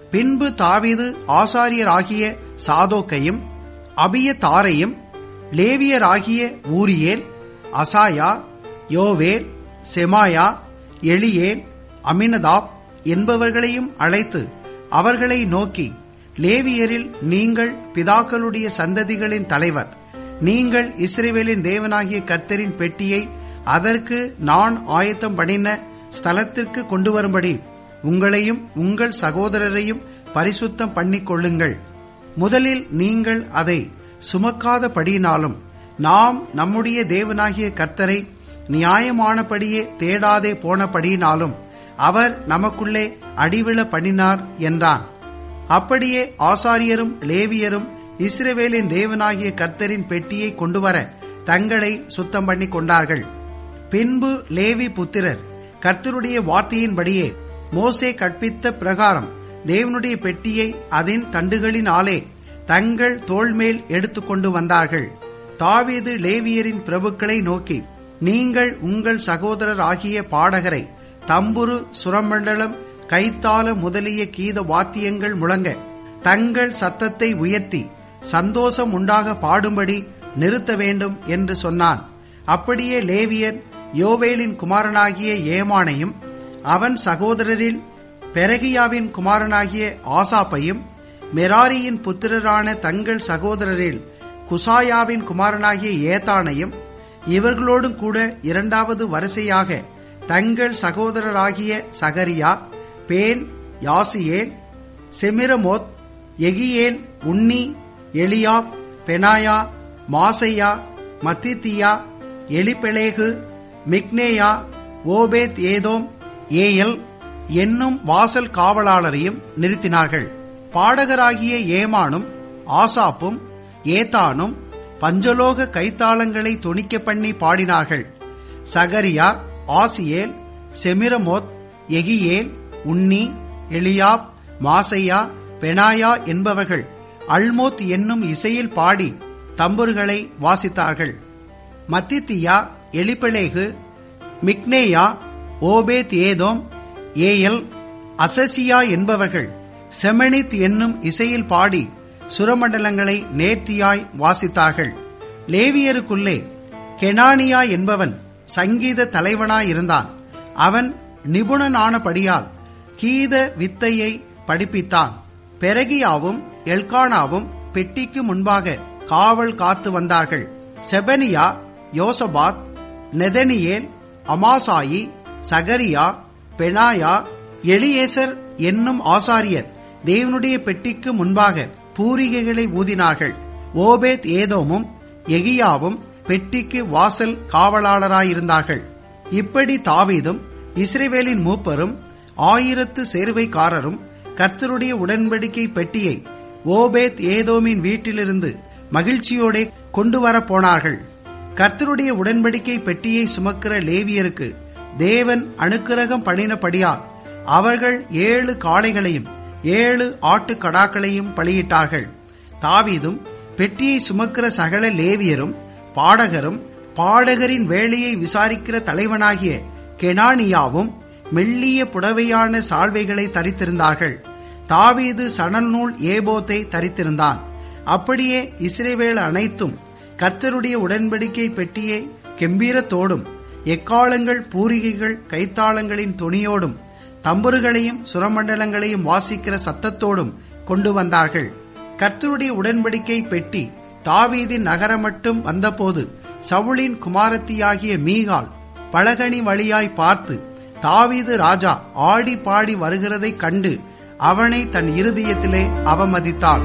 பின்பு தாவீது ஆசாரியராகிய சாதோக்கையும் அபியத்தாரையும் லேவியராகிய ஊரியேல் அசாயா யோவேல் செமாயா எலியேல் அமினதாப் என்பவர்களையும் அழைத்து அவர்களை நோக்கி லேவியரில் நீங்கள் பிதாக்களுடைய சந்ததிகளின் தலைவர் நீங்கள் இஸ்ரேவேலின் தேவனாகிய கர்த்தரின் பெட்டியை அதற்கு நான் ஆயத்தம் பண்ணின ஸ்தலத்திற்கு கொண்டு வரும்படி உங்களையும் உங்கள் சகோதரரையும் பரிசுத்தம் பண்ணிக் கொள்ளுங்கள் முதலில் நீங்கள் அதை சுமக்காதபடியினாலும் நாம் நம்முடைய தேவனாகிய கர்த்தரை நியாயமானபடியே தேடாதே போனபடியினாலும் அவர் நமக்குள்ளே அடிவிழ பண்ணினார் என்றான் அப்படியே ஆசாரியரும் லேவியரும் இஸ்ரவேலின் தேவனாகிய கர்த்தரின் பெட்டியை கொண்டுவர தங்களை சுத்தம் பண்ணி கொண்டார்கள் பின்பு லேவி புத்திரர் கர்த்தருடைய வார்த்தையின்படியே மோசே கற்பித்த பிரகாரம் தேவனுடைய பெட்டியை அதன் தண்டுகளினாலே தங்கள் தோள்மேல் எடுத்துக்கொண்டு வந்தார்கள் தாவீது லேவியரின் பிரபுக்களை நோக்கி நீங்கள் உங்கள் சகோதரர் ஆகிய பாடகரை தம்புரு சுரமண்டலம் கைத்தாள முதலிய கீத வாத்தியங்கள் முழங்க தங்கள் சத்தத்தை உயர்த்தி சந்தோஷம் உண்டாக பாடும்படி நிறுத்த வேண்டும் என்று சொன்னான் அப்படியே லேவியர் யோவேலின் குமாரனாகிய ஏமானையும் அவன் சகோதரரில் பெரகியாவின் குமாரனாகிய ஆசாப்பையும் மெராரியின் புத்திரரான தங்கள் சகோதரரில் குசாயாவின் குமாரனாகிய ஏத்தானையும் இவர்களோடும் கூட இரண்டாவது வரிசையாக தங்கள் சகோதரராகிய சகரியா பேன் யாசியேல் செமிரமோத் எகியேல் உன்னி எலியா பெனாயா மாசையா மத்தித்தியா எலிபெலேகு மிக்னேயா ஓபேத் ஏதோம் ஏயல் என்னும் வாசல் காவலாளரையும் நிறுத்தினார்கள் பாடகராகிய ஏமானும் ஆசாப்பும் ஏத்தானும் பஞ்சலோக கைத்தாளங்களை துணிக்க பண்ணி பாடினார்கள் Zechariah Aziel Shemiramoth Jehiel Unni Eliab Maaseiah Benaiah என்பவர்கள் அல்மோத் என்னும் இசையில் பாடி தம்புர்களை வாசித்தார்கள் மத்தித்தியா எலிப்பெலேகு மிக்னேயா ஓபேத் ஏதோம் ஏயல் அசசியா என்பவர்கள் செமனித் என்னும் இசையில் பாடி சுரமண்டலங்களை நேர்த்தியாய் வாசித்தார்கள் லேவியருக்குள்ளே கெனானியா என்பவன் சங்கீத தலைவனாயிருந்தான் அவன் நிபுணனானபடியால் கீத வித்தையை படிப்பித்தான் பெரகியாவும் எல்கானாவும் பெட்டிக்கு முன்பாக காவல் காத்து வந்தார்கள் செபனியா யோசபாத் நெதனியேல் அமாசாயி சகரியா பெனாயா எலியேசர் என்னும் ஆசாரியர் தேவனுடைய பெட்டிக்கு முன்பாக பூரிகைகளை ஊதினார்கள் ஓபேத் ஏதோமும் எகியாவும் பெட்டிக்கு வாசல் காவலாளராயிருந்தார்கள் இப்படி தாவீதும் இஸ்ரேவேலின் மூப்பரும் ஆயிரத்து சேர்வைக்காரரும் கர்த்தருடைய உடன்படிக்கை பெட்டியை ஓபேத் ஏதோமின் வீட்டிலிருந்து மகிழ்ச்சியோடே கொண்டு வர போனார்கள் கர்த்தருடைய உடன்படிக்கை பெட்டியை சுமக்கிற லேவியருக்கு தேவன் அனுக்கிரகம் பண்ணினபடியால் அவர்கள் ஏழு காளைகளையும் ஏழு ஆட்டுக்கடாக்களையும் பலியிட்டார்கள் தாவீதும் பெட்டியை சுமக்கிற சகல லேவியரும் பாடகரும் பாடகரின் வேலையை விசாரிக்கிற தலைவனாகிய கெனானியாவும் மெல்லிய புடவையான சால்வைகளை தரித்திருந்தார்கள் தாவீது சணல் நூல் ஏபோத்தை தரித்திருந்தான் அப்படியே இஸ்ரேவேல் அனைத்தும் கர்த்தருடைய உடன்படிக்கை பெட்டியை கெம்பீரத்தோடும் எக்காலங்கள் பூரிகைகள் கைத்தாளங்களின் துணியோடும் தம்புருகளையும் சுரமண்டலங்களையும் வாசிக்கிற சத்தத்தோடும் கொண்டு வந்தார்கள் கர்த்தருடைய உடன்படிக்கை பெட்டி தாவீதின் நகரம் மட்டும் வந்தபோது சவுளின் குமாரத்தியாகிய மீகால் பலகனி வழியாய் பார்த்து தாவீது ராஜா ஆடி பாடி வருகிறதைக் கண்டு அவனை தன் இருதயத்திலே அவமதித்தாள்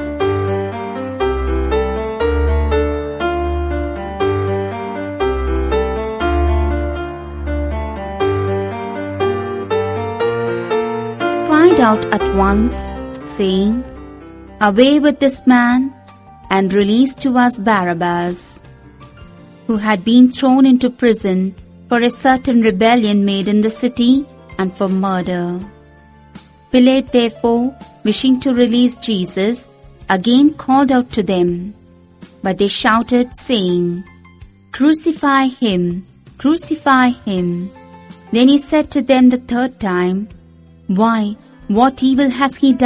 cried out at once, saying, Away with this man, and release to us Barabbas, who had been thrown into prison for a certain rebellion made in the city and for murder. Pilate therefore, wishing to release Jesus, again called out to them. But they shouted, saying, Crucify him, crucify him. Then he said to them the third time, Why, what evil has he done?